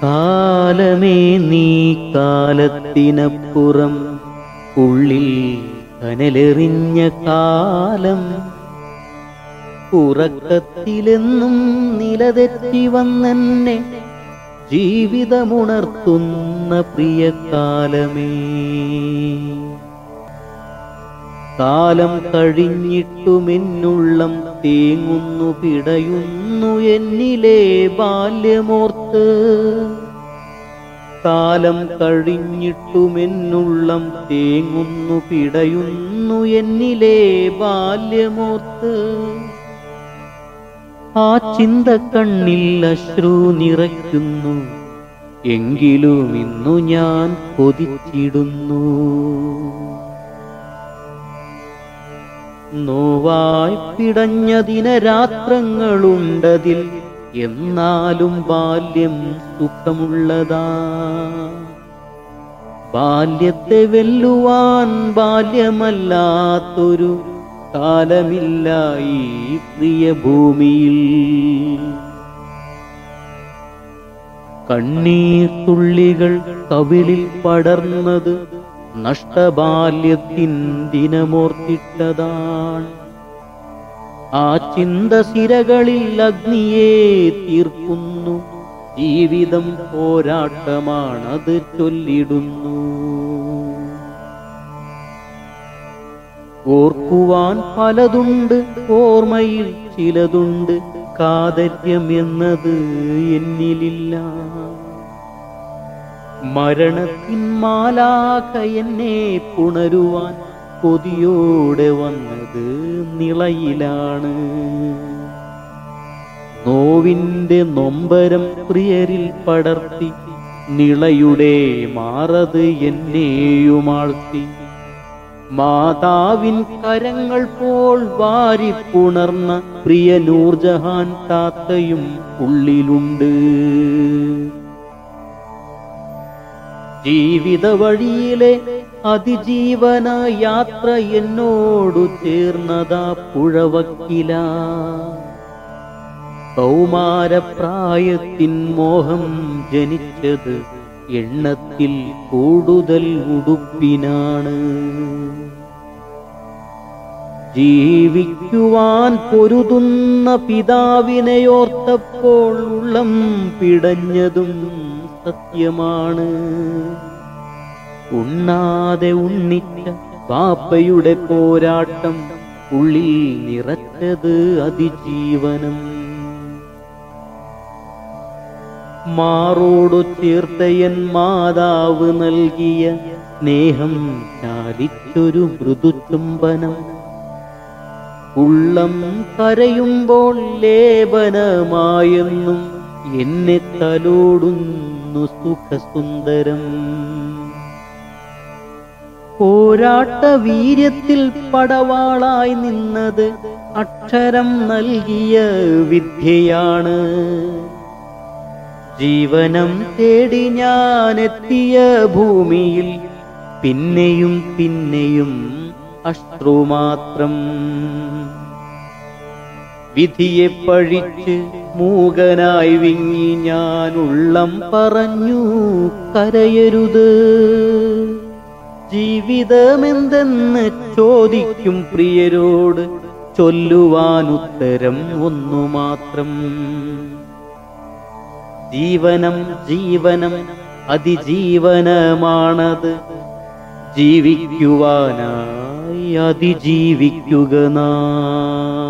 കാലമേ നീ കാലത്തിനപ്പുറം ഉള്ളിൽ കനലെറിഞ്ഞ കാലം ഉറക്കത്തിലെന്നും നിലതെറ്റി വന്നെന്നെ ജീവിതമുണർത്തുന്ന പ്രിയ കാലമേ കാലം കഴിഞ്ഞിട്ടുമെന്നുള്ളം തേങ്ങുന്നു പിടയുന്നു എന്നിലെ ബാല്യമോർത്ത് കാലം കഴിഞ്ഞിട്ടുമെന്നുള്ളം തേങ്ങുന്നു പിടയുന്നു എന്നിലെ ബാല്യമോർത്ത് ആ ചിന്ത കണ്ണിൽ അശ്രു നിറയ്ക്കുന്നു എങ്കിലും ഇന്നു ഞാൻ കൊതിച്ചിടുന്നു നോവായി പിടഞ്ഞ ദിനരാത്രങ്ങളുണ്ടതിൽ എന്നാലും ബാല്യം സുഖമുള്ളതാ ബാല്യത്തെ വെല്ലുവാൻ ബാല്യമല്ലാത്തൊരു കാലമില്ല ഈ പ്രിയ ഭൂമിയിൽ കണ്ണീർ തുള്ളികൾ കവിളിൽ പടർന്നത് നഷ്ടബാല്യത്തിൻ ദിനമോർത്തിട്ടതാണ് ആ ചിന്ത സിരകളിൽ അഗ്നിയെ തീർക്കുന്നു ജീവിതം പോരാട്ടമാണത് ചൊല്ലിടുന്നു ഓർക്കുവാൻ പലതുണ്ട് ഓർമ്മയിൽ ചിലതുണ്ട് കാതര്യം എന്നത് എന്നിലില്ല മരണത്തിൻ മാലാക എന്നെ പുണരുവാൻ കൊതിയോടെ വന്നത് നിളയിലാണ് നോവിന്റെ നൊമ്പരം പ്രിയരിൽ പടർത്തി നിളയുടെ മാറത് എന്നെയുമാഴ്ത്തി മാതാവിൻ കരങ്ങൾ പോൾ വാരിപ്പുണർന്ന പ്രിയ നൂർജഹാൻ താത്തയും ഉള്ളിലുണ്ട് ജീവിത വഴിയിലെ അതിജീവന യാത്ര എന്നോടു ചേർന്നതാ പുഴവക്കില കൗമാരപ്രായത്തിൻ മോഹം ജനിച്ചത് എണ്ണത്തിൽ കൂടുതൽ ഉടുപ്പിനാണ് ജീവിക്കുവാൻ പൊരുതുന്ന പിതാവിനെയോർത്തപ്പോൾ ഉള്ളം പിടഞ്ഞതും സത്യമാണ് ഉണ്ണാതെ ഉണ്ണിച്ച പാപ്പയുടെ പോരാട്ടം ഉള്ളിൽ നിറച്ചത് അതിജീവനം മാറോടു ചേർത്തയൻ മാതാവ് നൽകിയ സ്നേഹം ചാലിച്ചൊരു മൃദുചുംബനം ഉള്ളം കരയുമ്പോൾ ലേപനമായെന്നും എന്നെ തലോടുന്നു സുഖസുന്ദരം പോരാട്ട വീര്യത്തിൽ പടവാളായി നിന്നത് അക്ഷരം നൽകിയ വിദ്യയാണ് ജീവനം തേടി ഞാൻ എത്തിയ ഭൂമിയിൽ പിന്നെയും പിന്നെയും അശ്രുമാത്രം വിധിയെ പഴിച്ച് മൂകനായി വിങ്ങി ഞാൻ ഉള്ളം പറഞ്ഞു കരയരുത് ജീവിതമെന്തെന്ന് ചോദിക്കും പ്രിയരോട് ചൊല്ലുവാൻ ഉത്തരം ഒന്നു മാത്രം ജീവനം ജീവനം അതിജീവനമാണത് ജീവിക്കുവാനായി അതിജീവിക്കുക നാം